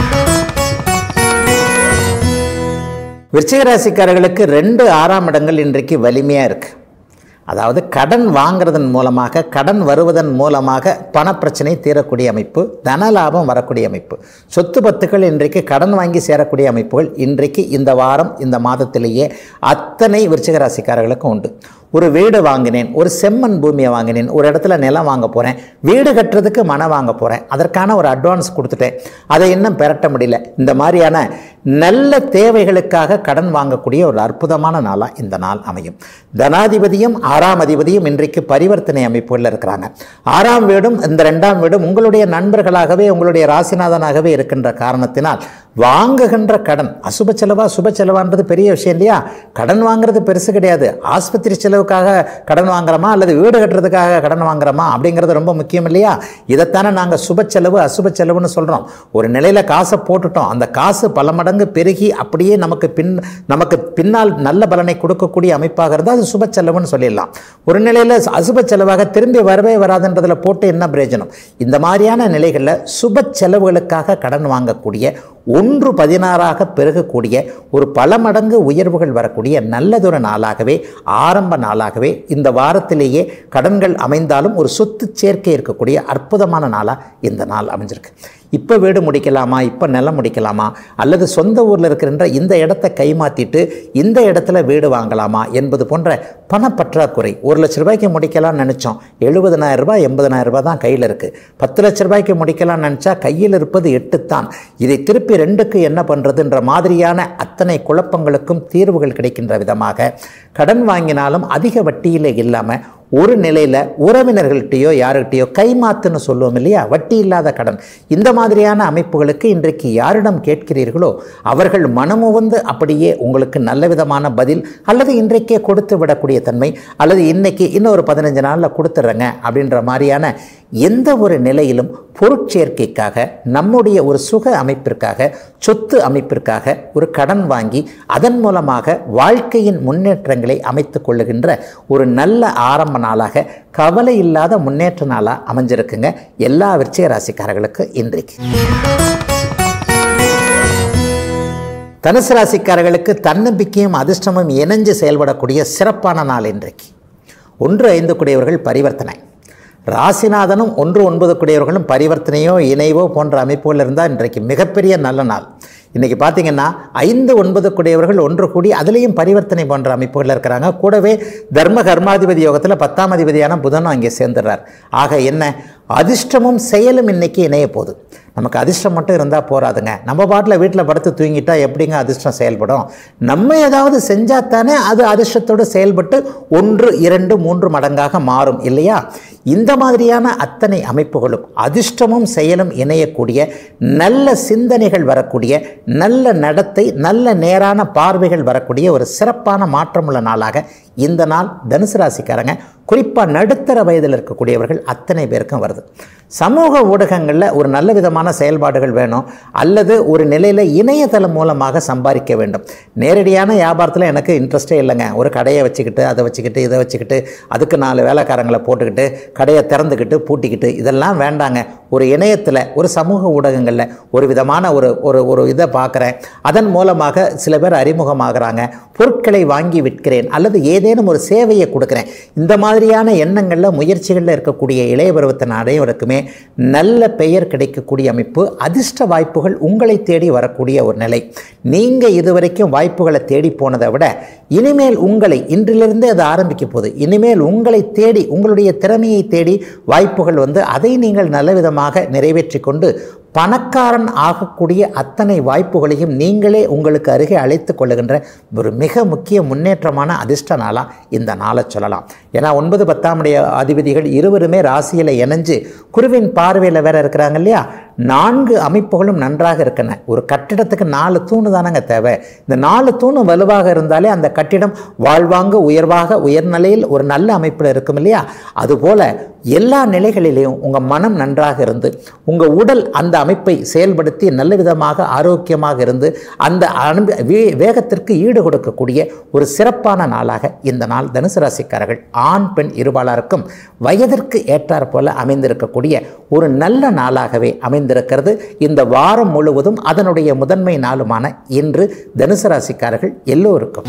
[SPEAKER 1] விருச்சிக ராசிக்காரர்களுக்கு ரெண்டு ஆறாம் இடங்கள் இன்றைக்கு வலிமையாக இருக்குது அதாவது கடன் வாங்குறதன் மூலமாக கடன் வருவதன் மூலமாக பணப்பிரச்சனை தீரக்கூடிய அமைப்பு தன லாபம் வரக்கூடிய அமைப்பு சொத்து பத்துக்கள் இன்றைக்கு கடன் வாங்கி சேரக்கூடிய அமைப்புகள் இன்றைக்கு இந்த வாரம் இந்த மாதத்திலேயே அத்தனை விருச்சிக ராசிக்காரர்களுக்கும் உண்டு ஒரு வீடு வாங்கினேன் ஒரு செம்மண் பூமியை வாங்கினேன் ஒரு இடத்துல நிலம் வாங்க போகிறேன் வீடு கட்டுறதுக்கு மனம் வாங்க போகிறேன் அதற்கான ஒரு அட்வான்ஸ் கொடுத்துட்டேன் அதை இன்னும் பெரட்ட முடியல இந்த மாதிரியான நல்ல தேவைகளுக்காக கடன் வாங்கக்கூடிய ஒரு அற்புதமான நாளாக இந்த நாள் அமையும் தனாதிபதியும் ஆறாம் அதிபதியும் இன்றைக்கு பரிவர்த்தனை அமைப்புகளில் இருக்கிறாங்க ஆறாம் வீடும் இந்த ரெண்டாம் வீடும் உங்களுடைய நண்பர்களாகவே உங்களுடைய ராசிநாதனாகவே இருக்கின்ற காரணத்தினால் வாங்குகின்ற கடன் அசுப செலவா சுப செலவான்றது பெரிய விஷயம் இல்லையா கடன் வாங்குறது பெருசு கிடையாது ஆஸ்பத்திரி செலவுக்காக கடன் வாங்குறோமா அல்லது வீடு கட்டுறதுக்காக கடன் வாங்குறோமா அப்படிங்கிறது ரொம்ப முக்கியம் இல்லையா இதைத்தானே நாங்கள் சுப செலவு அசுப செலவுன்னு சொல்கிறோம் ஒரு நிலையில் காசை போட்டுட்டோம் அந்த காசு பல மடங்கு பெருகி அப்படியே நமக்கு பின் நமக்கு பின்னால் நல்ல பலனை கொடுக்கக்கூடிய அமைப்பாக இருந்தால் அது சுப செலவுன்னு சொல்லிடலாம் ஒரு நிலையில் அசுப செலவாக திரும்பி வரவே வராதுன்றதில் போட்டு என்ன பிரயோஜனம் இந்த மாதிரியான நிலைகளில் சுப செலவுகளுக்காக கடன் வாங்கக்கூடிய ஒன்று பதினாறாக பெருகக்கூடிய ஒரு பல மடங்கு உயர்வுகள் வரக்கூடிய நல்லதொரு நாளாகவே ஆரம்ப நாளாகவே இந்த வாரத்திலேயே கடன்கள் அமைந்தாலும் ஒரு சொத்து சேர்க்கை இருக்கக்கூடிய அற்புதமான நாளாக இந்த நாள் அமைஞ்சிருக்கு இப்போ வீடு முடிக்கலாமா இப்போ நிலம் முடிக்கலாமா அல்லது சொந்த ஊரில் இருக்கின்ற இந்த இடத்த கைமாற்றிட்டு இந்த இடத்துல வீடு வாங்கலாமா என்பது போன்ற பணப்பற்றாக்குறை ஒரு லட்ச ரூபாய்க்கு முடிக்கலாம்னு நினச்சோம் எழுபதனாயிரம் ரூபாய் எண்பதனாயிரம் ரூபாய் தான் கையில் இருக்குது பத்து லட்ச ரூபாய்க்கு முடிக்கலாம்னு நினச்சா கையில் இருப்பது எட்டு தான் இதை திருப்பி ரெண்டுக்கு என்ன பண்ணுறதுன்ற மாதிரியான அத்தனை குழப்பங்களுக்கும் தீர்வுகள் கிடைக்கின்ற விதமாக கடன் வாங்கினாலும் அதிக வட்டியில் இல்லாமல் ஒரு நிலையில் உறவினர்கள்ட்டையோ யாருக்கிட்டையோ கைமாத்துன்னு சொல்லுவோம் இல்லையா வட்டி இல்லாத கடன் இந்த மாதிரியான அமைப்புகளுக்கு இன்றைக்கு யாரிடம் கேட்கிறீர்களோ அவர்கள் மனமுவந்து அப்படியே உங்களுக்கு நல்ல விதமான பதில் அல்லது இன்றைக்கே கொடுத்து விடக்கூடிய தன்மை அல்லது இன்னைக்கு இன்னும் ஒரு பதினஞ்சு நாளில் கொடுத்துட்றேங்க அப்படின்ற மாதிரியான எந்த ஒரு நிலையிலும் பொருட்சேர்க்கைக்காக நம்முடைய ஒரு சுக அமைப்பிற்காக சொத்து அமைப்பிற்காக ஒரு கடன் வாங்கி அதன் மூலமாக வாழ்க்கையின் முன்னேற்றங்களை அமைத்து கொள்ளுகின்ற ஒரு நல்ல ஆரம்ப நாளாக கவலை இல்லாத முன்னேற்ற நாளாக அமைஞ்சிருக்குங்க எல்லா விருச்சிக ராசிக்காரர்களுக்கு இன்றைக்கு தனுசு ராசிக்காரர்களுக்கு தன்னம்பிக்கையும் அதிர்ஷ்டமும் இணைஞ்சு செயல்படக்கூடிய சிறப்பான நாள் இன்றைக்கு ஒன்று ஐந்து கூடியவர்கள் பரிவர்த்தனை ராசிநாதனும் ஒன்று ஒன்பது கூடியவர்களும் பரிவர்த்தனையோ இணைவோ போன்ற அமைப்புகள் இருந்தால் இன்றைக்கு மிகப்பெரிய நல்ல நாள் இன்றைக்கி பார்த்தீங்கன்னா ஐந்து ஒன்பது கூடியவர்கள் ஒன்று கூடி அதுலேயும் பரிவர்த்தனை போன்ற அமைப்புகள் இருக்கிறாங்க கூடவே தர்ம கர்மாதிபதி யோகத்தில் பத்தாம் அதிபதியான புதனும் அங்கே சேர்ந்துடுறார் ஆக என்ன அதிர்ஷ்டமும் செயலும் இன்னைக்கு இணைய போகுது நமக்கு அதிர்ஷ்டம் மட்டும் இருந்தால் போகாதுங்க நம்ம பாட்டில் வீட்டில் படுத்து தூங்கிட்டா எப்படிங்க அதிர்ஷ்டம் செயல்படும் நம்ம ஏதாவது செஞ்சால் தானே அது அதிர்ஷ்டத்தோடு செயல்பட்டு ஒன்று இரண்டு மூன்று மடங்காக மாறும் இல்லையா இந்த மாதிரியான அத்தனை அமைப்புகளும் அதிர்ஷ்டமும் செயலும் இணையக்கூடிய நல்ல சிந்தனைகள் வரக்கூடிய நல்ல நடத்தை நல்ல நேரான பார்வைகள் வரக்கூடிய ஒரு சிறப்பான மாற்றமுள்ள நாளாக இந்த நாள் தனுசு ராசிக்காரங்க குறிப்பாக நடுத்தர வயதில் இருக்கக்கூடியவர்கள் அத்தனை பேருக்கும் வருது சமூக ஊடகங்களில் ஒரு நல்ல விதமான செயல்பாடுகள் வேணும் அல்லது ஒரு நிலையில் இணையதளம் மூலமாக சம்பாதிக்க வேண்டும் நேரடியான வியாபாரத்தில் எனக்கு இன்ட்ரெஸ்டே இல்லைங்க ஒரு கடையை வச்சுக்கிட்டு அதை வச்சுக்கிட்டு இதை வச்சுக்கிட்டு அதுக்கு நாலு வேலைக்காரங்களை போட்டுக்கிட்டு கடையை திறந்துக்கிட்டு பூட்டிக்கிட்டு இதெல்லாம் வேண்டாங்க ஒரு இணையத்தில் ஒரு சமூக ஊடகங்களில் ஒரு விதமான ஒரு ஒரு ஒரு இதை பார்க்குறேன் அதன் மூலமாக சில பேர் அறிமுகமாகறாங்க பொருட்களை வாங்கி விற்கிறேன் அல்லது ஏதேனும் ஒரு சேவையை கொடுக்குறேன் இந்த மாதிரியான எண்ணங்களில் முயற்சிகளில் இருக்கக்கூடிய இளைய பருவத்தின் அனைவருக்குமே நல்ல பெயர் கிடைக்கக்கூடிய அமைப்பு அதிர்ஷ்ட வாய்ப்புகள் உங்களை தேடி வரக்கூடிய ஒரு நிலை நீங்கள் இதுவரைக்கும் வாய்ப்புகளை தேடி போனதை விட இனிமேல் உங்களை இன்றிலிருந்தே அது ஆரம்பிக்க போகுது இனிமேல் உங்களை தேடி உங்களுடைய திறமையை தேடி வாய்ப்புகள் வந்து அதை நீங்கள் நல்ல விதமாக நிறைவேற்றி கொண்டு பணக்காரன் ஆகக்கூடிய அத்தனை வாய்ப்புகளையும் நீங்களே உங்களுக்கு அருகே அழைத்து கொள்ளுகின்ற ஒரு மிக முக்கிய முன்னேற்றமான அதிர்ஷ்ட நாளாக இந்த நாளை சொல்லலாம் ஏன்னா ஒன்பது பத்தாமுடைய அதிபதிகள் இருவருமே ராசியில் இணைஞ்சு குருவின் பார்வையில் வேற இருக்கிறாங்க இல்லையா நான்கு அமைப்புகளும் நன்றாக இருக்கின்றன ஒரு கட்டிடத்துக்கு நாலு தூணு தானங்க தேவை இந்த நாலு தூணு வலுவாக இருந்தாலே அந்த கட்டிடம் வாழ்வாங்க உயர்வாக உயர்நிலையில் ஒரு நல்ல அமைப்பில் இருக்கும் இல்லையா அதுபோல் எல்லா நிலைகளிலேயும் உங்கள் மனம் நன்றாக இருந்து உங்கள் உடல் அந்த அமைப்பை செயல்படுத்தி நல்ல விதமாக ஆரோக்கியமாக இருந்து அந்த அனுப வே- வேகத்திற்கு ஈடு கொடுக்கக்கூடிய ஒரு சிறப்பான நாளாக இந்த நாள் தனுசு ராசிக்காரர்கள் ஆண் பெண் இருபாலருக்கும் வயதிற்கு ஏற்றாற் போல அமைந்திருக்கக்கூடிய ஒரு நல்ல நாளாகவே அமைந்திருக்கிறது இந்த வாரம் முழுவதும் அதனுடைய முதன்மை நாளுமான இன்று தனுசு ராசிக்காரர்கள் எல்லோருக்கும்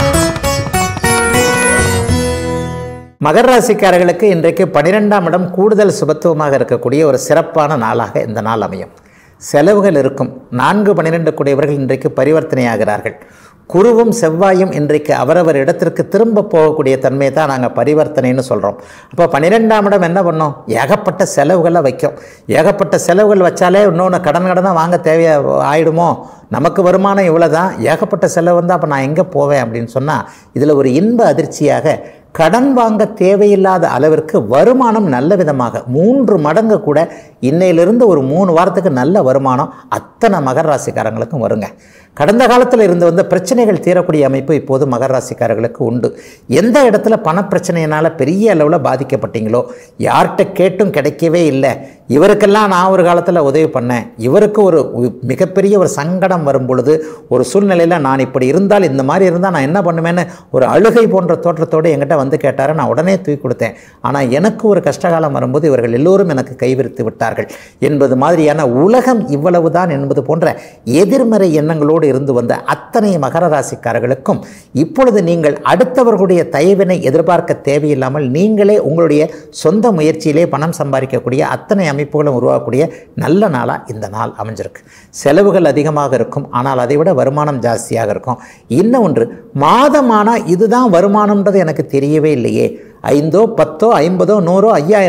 [SPEAKER 1] மகர ராசிக்காரர்களுக்கு இன்றைக்கு பன்னிரெண்டாம் இடம் கூடுதல் சுபத்துவமாக இருக்கக்கூடிய ஒரு சிறப்பான நாளாக இந்த நாள் அமையும் செலவுகள் இருக்கும் நான்கு பன்னிரெண்டு கூடியவர்கள் இன்றைக்கு பரிவர்த்தனையாகிறார்கள் குருவும் செவ்வாயும் இன்றைக்கு அவரவர் இடத்திற்கு திரும்ப போகக்கூடிய தன்மையை தான் நாங்கள் பரிவர்த்தனைன்னு சொல்கிறோம் அப்போ பன்னிரெண்டாம் இடம் என்ன பண்ணோம் ஏகப்பட்ட செலவுகளை வைக்கும் ஏகப்பட்ட செலவுகள் வச்சாலே இன்னொன்று கடன் கடனாக வாங்க தேவையா ஆயிடுமோ நமக்கு வருமானம் இவ்வளோ தான் ஏகப்பட்ட செலவு வந்தால் அப்போ நான் எங்கே போவேன் அப்படின்னு சொன்னால் இதில் ஒரு இன்ப அதிர்ச்சியாக கடன் வாங்க தேவையில்லாத அளவிற்கு வருமானம் நல்ல விதமாக மூன்று மடங்கு கூட இன்னையிலிருந்து ஒரு மூணு வாரத்துக்கு நல்ல வருமானம் அத்தனை மகர ராசிக்காரங்களுக்கும் வருங்க கடந்த காலத்தில் இருந்து வந்த பிரச்சனைகள் தீரக்கூடிய அமைப்பு இப்போது மகர ராசிக்காரர்களுக்கு உண்டு எந்த இடத்துல பணப்பிரச்சனையினால் பெரிய அளவில் பாதிக்கப்பட்டீங்களோ யார்கிட்ட கேட்டும் கிடைக்கவே இல்லை இவருக்கெல்லாம் நான் ஒரு காலத்தில் உதவி பண்ணேன் இவருக்கு ஒரு உ- மிகப்பெரிய ஒரு சங்கடம் வரும் பொழுது ஒரு சூழ்நிலையில் நான் இப்படி இருந்தால் இந்த மாதிரி இருந்தால் நான் என்ன பண்ணுவேன்னு ஒரு அழுகை போன்ற தோற்றத்தோடு என்கிட்ட வந்து கேட்டார் நான் உடனே தூக்கி கொடுத்தேன் ஆனால் எனக்கு ஒரு கஷ்டகாலம் வரும்போது இவர்கள் எல்லோரும் எனக்கு கைவிரித்து விட்டார்கள் என்பது மாதிரியான உலகம் இவ்வளவுதான் என்பது போன்ற எதிர்மறை எண்ணங்களோடு இருந்து வந்த அத்தனை மகர ராசிக்காரர்களுக்கும் இப்பொழுது நீங்கள் அடுத்தவர்களுடைய தயவினை எதிர்பார்க்க தேவையில்லாமல் நீங்களே உங்களுடைய சொந்த முயற்சியிலே பணம் சம்பாதிக்கக்கூடிய அத்தனை அமைப்புகளும் உருவாக்கக்கூடிய நல்ல நாளாக இந்த நாள் அமைஞ்சிருக்கு செலவுகள் அதிகமாக இருக்கும் ஆனால் அதை விட வருமானம் ஜாஸ்தியாக இருக்கும் இன்னும் ஒன்று மாதமானால் இதுதான் வருமானம்ன்றது எனக்கு தெரியவே இல்லையே ஐந்தோ பத்தோ ஐம்பதோ நூறோ ஐயாயிரமோ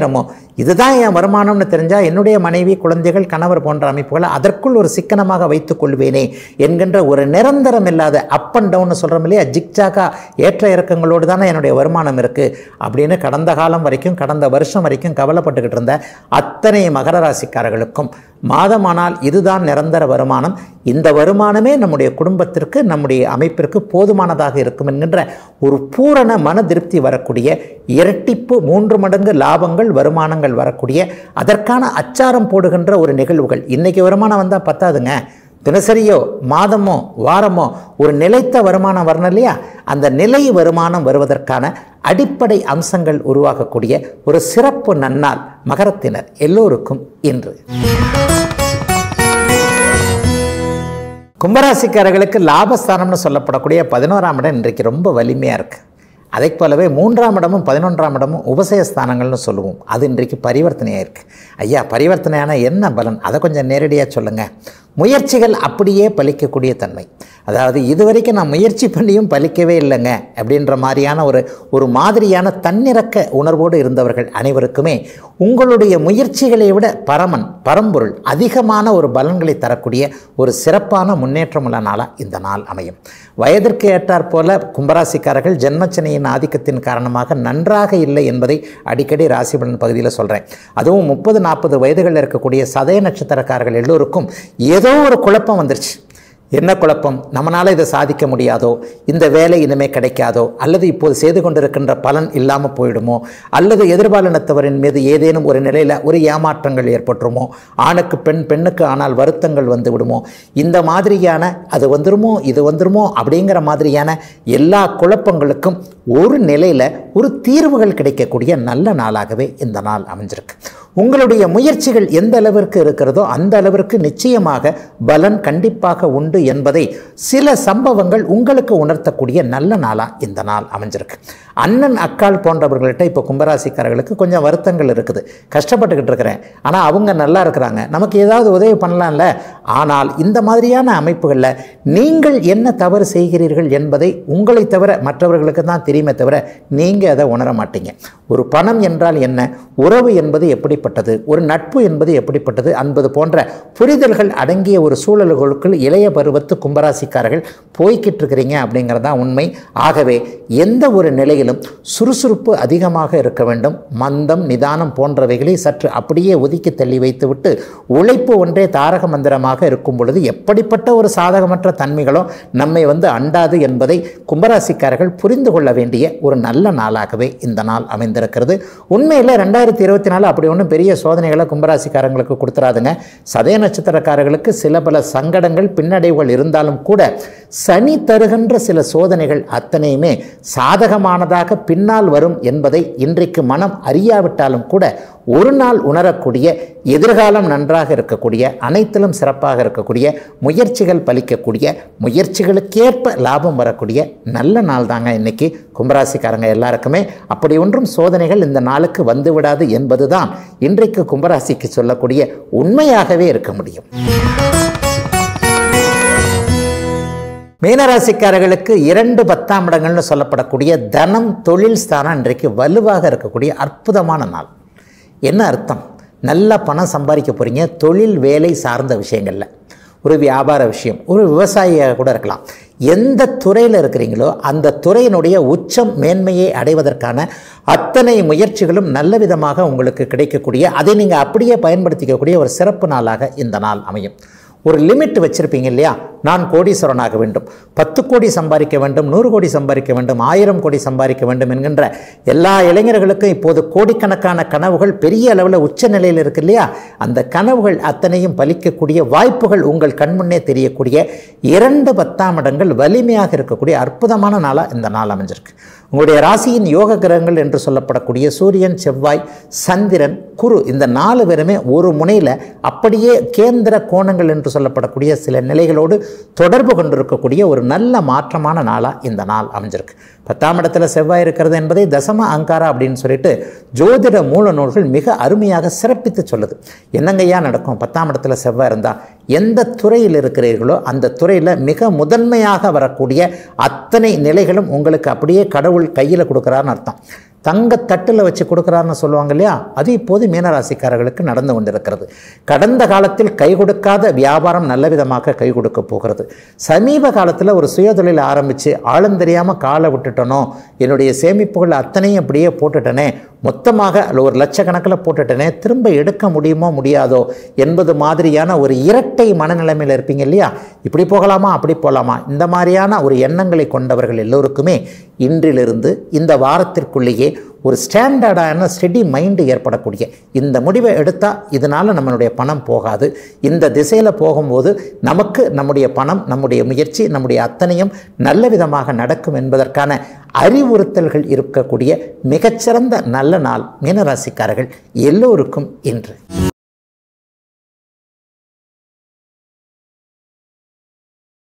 [SPEAKER 1] இதுதான் என் வருமானம்னு தெரிஞ்சால் என்னுடைய மனைவி குழந்தைகள் கணவர் போன்ற அமைப்புகளை அதற்குள் ஒரு சிக்கனமாக வைத்துக் கொள்வேனே என்கின்ற ஒரு நிரந்தரம் இல்லாத அப் அண்ட் டவுன் சொல்கிறோம் இல்லையா ஜிக்ஜாக்கா ஏற்ற இறக்கங்களோடு தானே என்னுடைய வருமானம் இருக்குது அப்படின்னு கடந்த காலம் வரைக்கும் கடந்த வருஷம் வரைக்கும் கவலைப்பட்டுக்கிட்டு இருந்த அத்தனை மகர ராசிக்காரர்களுக்கும் மாதமானால் இதுதான் நிரந்தர வருமானம் இந்த வருமானமே நம்முடைய குடும்பத்திற்கு நம்முடைய அமைப்பிற்கு போதுமானதாக இருக்கும் என்கின்ற ஒரு பூரண மன திருப்தி வரக்கூடிய இரட்டிப்பு மூன்று மடங்கு லாபங்கள் வருமானங்கள் வரக்கூடிய அதற்கான அச்சாரம் போடுகின்ற ஒரு நிகழ்வுகள் இன்றைக்கி வருமானம் வந்தால் பத்தாதுங்க தினசரியோ மாதமோ வாரமோ ஒரு நிலைத்த வருமானம் வரணும் இல்லையா அந்த நிலை வருமானம் வருவதற்கான அடிப்படை அம்சங்கள் உருவாகக்கூடிய ஒரு சிறப்பு நன்னாள் மகரத்தினர் எல்லோருக்கும் இன்று கும்பராசிக்காரர்களுக்கு லாபஸ்தானம்னு சொல்லப்படக்கூடிய பதினோராம் இடம் இன்றைக்கு ரொம்ப வலிமையாக இருக்குது அதைப் போலவே மூன்றாம் இடமும் பதினொன்றாம் இடமும் உபசயஸ்தானங்கள்னு சொல்லுவோம் அது இன்றைக்கு பரிவர்த்தனையாக இருக்குது ஐயா பரிவர்த்தனையான என்ன பலன் அதை கொஞ்சம் நேரடியாக சொல்லுங்கள் முயற்சிகள் அப்படியே பலிக்கக்கூடிய தன்மை அதாவது இதுவரைக்கும் நான் முயற்சி பண்ணியும் பலிக்கவே இல்லைங்க அப்படின்ற மாதிரியான ஒரு ஒரு மாதிரியான தன்னிறக்க உணர்வோடு இருந்தவர்கள் அனைவருக்குமே உங்களுடைய முயற்சிகளை விட பரமன் பரம்பொருள் அதிகமான ஒரு பலன்களை தரக்கூடிய ஒரு சிறப்பான முன்னேற்றமுள்ள நாளாக இந்த நாள் அமையும் வயதிற்கு ஏற்றாற் போல கும்பராசிக்காரர்கள் ஜென்மச்சனையின் ஆதிக்கத்தின் காரணமாக நன்றாக இல்லை என்பதை அடிக்கடி ராசிபலன் பகுதியில் சொல்கிறேன் அதுவும் முப்பது நாற்பது வயதுகளில் இருக்கக்கூடிய சதய நட்சத்திரக்காரர்கள் எல்லோருக்கும் ஏதோ ஒரு குழப்பம் வந்துருச்சு என்ன குழப்பம் நம்மளால் இதை சாதிக்க முடியாதோ இந்த வேலை இனிமே கிடைக்காதோ அல்லது இப்போது செய்து கொண்டிருக்கின்ற பலன் இல்லாமல் போயிடுமோ அல்லது எதிர்பாலினத்தவரின் மீது ஏதேனும் ஒரு நிலையில் ஒரு ஏமாற்றங்கள் ஏற்பட்டுருமோ ஆணுக்கு பெண் பெண்ணுக்கு ஆனால் வருத்தங்கள் வந்து விடுமோ இந்த மாதிரியான அது வந்துருமோ இது வந்துருமோ அப்படிங்கிற மாதிரியான எல்லா குழப்பங்களுக்கும் ஒரு நிலையில் ஒரு தீர்வுகள் கிடைக்கக்கூடிய நல்ல நாளாகவே இந்த நாள் அமைஞ்சிருக்கு உங்களுடைய முயற்சிகள் எந்த அளவிற்கு இருக்கிறதோ அந்த அளவிற்கு நிச்சயமாக பலன் கண்டிப்பாக உண்டு என்பதை சில சம்பவங்கள் உங்களுக்கு உணர்த்தக்கூடிய நல்ல நாளாக இந்த நாள் அமைஞ்சிருக்கு அண்ணன் அக்கால் போன்றவர்கள்ட்ட இப்போ கும்பராசிக்காரர்களுக்கு கொஞ்சம் வருத்தங்கள் இருக்குது கஷ்டப்பட்டுக்கிட்டு இருக்கிறேன் ஆனால் அவங்க நல்லா இருக்கிறாங்க நமக்கு ஏதாவது உதவி பண்ணலாம்ல ஆனால் இந்த மாதிரியான அமைப்புகளில் நீங்கள் என்ன தவறு செய்கிறீர்கள் என்பதை உங்களை தவிர மற்றவர்களுக்கு தான் தெரியுமே தவிர நீங்கள் அதை உணர மாட்டீங்க ஒரு பணம் என்றால் என்ன உறவு என்பது எப்படிப்பட்டது ஒரு நட்பு என்பது எப்படிப்பட்டது என்பது போன்ற புரிதல்கள் அடங்கிய ஒரு சூழல்களுக்குள் இளைய பருவத்து கும்பராசிக்காரர்கள் போய்கிட்டு இருக்கிறீங்க அப்படிங்கிறது தான் உண்மை ஆகவே எந்த ஒரு நிலையிலும் சுறுசுறுப்பு அதிகமாக இருக்க வேண்டும் மந்தம் நிதானம் போன்றவைகளை சற்று அப்படியே ஒதுக்கி தள்ளி வைத்துவிட்டு உழைப்பு ஒன்றே தாரக மந்திரமாக இருக்கும் பொழுது எப்படிப்பட்ட ஒரு சாதகமற்ற தன்மைகளோ நம்மை வந்து அண்டாது என்பதை கும்பராசிக்காரர்கள் புரிந்து கொள்ள வேண்டிய ஒரு நல்ல நாளாகவே இந்த நாள் அமைந்திருக்கிறது உண்மையில் ரெண்டாயிரத்தி இருபத்தி நாலு அப்படி ஒன்றும் பெரிய சோதனைகளை கும்பராசிக்காரங்களுக்கு கொடுத்துறாதுங்க சதய நட்சத்திரக்காரர்களுக்கு சில பல சங்கடங்கள் பின்னடைவுகள் இருந்தாலும் கூட சனி தருகின்ற சில சோதனைகள் அத்தனையுமே சாதகமானதாக பின்னால் வரும் என்பதை இன்றைக்கு மனம் அறியாவிட்டாலும் கூட ஒரு நாள் உணரக்கூடிய எதிர்காலம் நன்றாக இருக்கக்கூடிய அனைத்திலும் சிறப்பாக இருக்கக்கூடிய முயற்சிகள் பலிக்கக்கூடிய முயற்சிகளுக்கேற்ப லாபம் வரக்கூடிய நல்ல நாள் தாங்க இன்னைக்கு கும்பராசிக்காரங்க எல்லாருக்குமே அப்படி ஒன்றும் சோதனைகள் இந்த நாளுக்கு வந்துவிடாது என்பதுதான் இன்றைக்கு கும்பராசிக்கு சொல்லக்கூடிய உண்மையாகவே இருக்க முடியும் மீனராசிக்காரர்களுக்கு இரண்டு பத்தாம் இடங்கள்னு சொல்லப்படக்கூடிய தனம் தொழில் ஸ்தானம் இன்றைக்கு வலுவாக இருக்கக்கூடிய அற்புதமான நாள் என்ன அர்த்தம் நல்ல பணம் சம்பாதிக்க போகிறீங்க தொழில் வேலை சார்ந்த விஷயங்களில் ஒரு வியாபார விஷயம் ஒரு விவசாயியாக கூட இருக்கலாம் எந்த துறையில் இருக்கிறீங்களோ அந்த துறையினுடைய உச்சம் மேன்மையை அடைவதற்கான அத்தனை முயற்சிகளும் நல்ல விதமாக உங்களுக்கு கிடைக்கக்கூடிய அதை நீங்கள் அப்படியே பயன்படுத்திக்கக்கூடிய ஒரு சிறப்பு நாளாக இந்த நாள் அமையும் ஒரு லிமிட் வச்சுருப்பீங்க இல்லையா நான் கோடீஸ்வரனாக வேண்டும் பத்து கோடி சம்பாதிக்க வேண்டும் நூறு கோடி சம்பாதிக்க வேண்டும் ஆயிரம் கோடி சம்பாதிக்க வேண்டும் என்கின்ற எல்லா இளைஞர்களுக்கும் இப்போது கோடிக்கணக்கான கனவுகள் பெரிய அளவில் உச்ச நிலையில் இருக்கு இல்லையா அந்த கனவுகள் அத்தனையும் பலிக்கக்கூடிய வாய்ப்புகள் உங்கள் கண்முன்னே தெரியக்கூடிய இரண்டு பத்தாம் இடங்கள் வலிமையாக இருக்கக்கூடிய அற்புதமான நாளாக இந்த நாள் அமைஞ்சிருக்கு உங்களுடைய ராசியின் யோக கிரகங்கள் என்று சொல்லப்படக்கூடிய சூரியன் செவ்வாய் சந்திரன் குரு இந்த நாலு பேருமே ஒரு முனையில் அப்படியே கேந்திர கோணங்கள் என்று சொல்லப்படக்கூடிய சில நிலைகளோடு தொடர்பு கொண்டிருக்கக்கூடிய ஒரு நல்ல மாற்றமான நாளாக இந்த நாள் அமைஞ்சிருக்கு பத்தாம் இடத்துல செவ்வாய் இருக்கிறது என்பதை தசம அங்காரா அப்படின்னு சொல்லிட்டு ஜோதிட மூல நூல்கள் மிக அருமையாக சிறப்பித்து சொல்லுது என்னங்கய்யா நடக்கும் பத்தாம் இடத்துல செவ்வாய் இருந்தால் எந்த துறையில் இருக்கிறீர்களோ அந்த துறையில் மிக முதன்மையாக வரக்கூடிய அத்தனை நிலைகளும் உங்களுக்கு அப்படியே கடவுள் கையில் கொடுக்குறாருன்னு அர்த்தம் தங்கத்தட்டில் வச்சு கொடுக்குறாருன்னு சொல்லுவாங்க இல்லையா அது இப்போது மீனராசிக்காரர்களுக்கு நடந்து கொண்டிருக்கிறது கடந்த காலத்தில் கை கொடுக்காத வியாபாரம் நல்ல விதமாக கை கொடுக்க போகிறது சமீப காலத்தில் ஒரு சுயதொழில் ஆரம்பித்து ஆழம் தெரியாமல் காலை விட்டுட்டனோ என்னுடைய சேமிப்புகள் அத்தனையும் அப்படியே போட்டுட்டனே மொத்தமாக அதில் ஒரு லட்சக்கணக்கில் போட்டுட்டனே திரும்ப எடுக்க முடியுமோ முடியாதோ என்பது மாதிரியான ஒரு இரட்டை மனநிலைமையில் இருப்பீங்க இல்லையா இப்படி போகலாமா அப்படி போகலாமா இந்த மாதிரியான ஒரு எண்ணங்களை கொண்டவர்கள் எல்லோருக்குமே இன்றிலிருந்து இந்த வாரத்திற்குள்ளேயே ஒரு ஸ்டாண்டர்டான ஸ்டெடி மைண்டு ஏற்படக்கூடிய இந்த முடிவை எடுத்தால் இதனால் நம்மளுடைய பணம் போகாது இந்த திசையில் போகும்போது நமக்கு நம்முடைய பணம் நம்முடைய முயற்சி நம்முடைய அத்தனையும் நல்ல விதமாக நடக்கும் என்பதற்கான அறிவுறுத்தல்கள் இருக்கக்கூடிய மிகச்சிறந்த நல்ல நாள் மீனராசிக்காரர்கள் எல்லோருக்கும் இன்று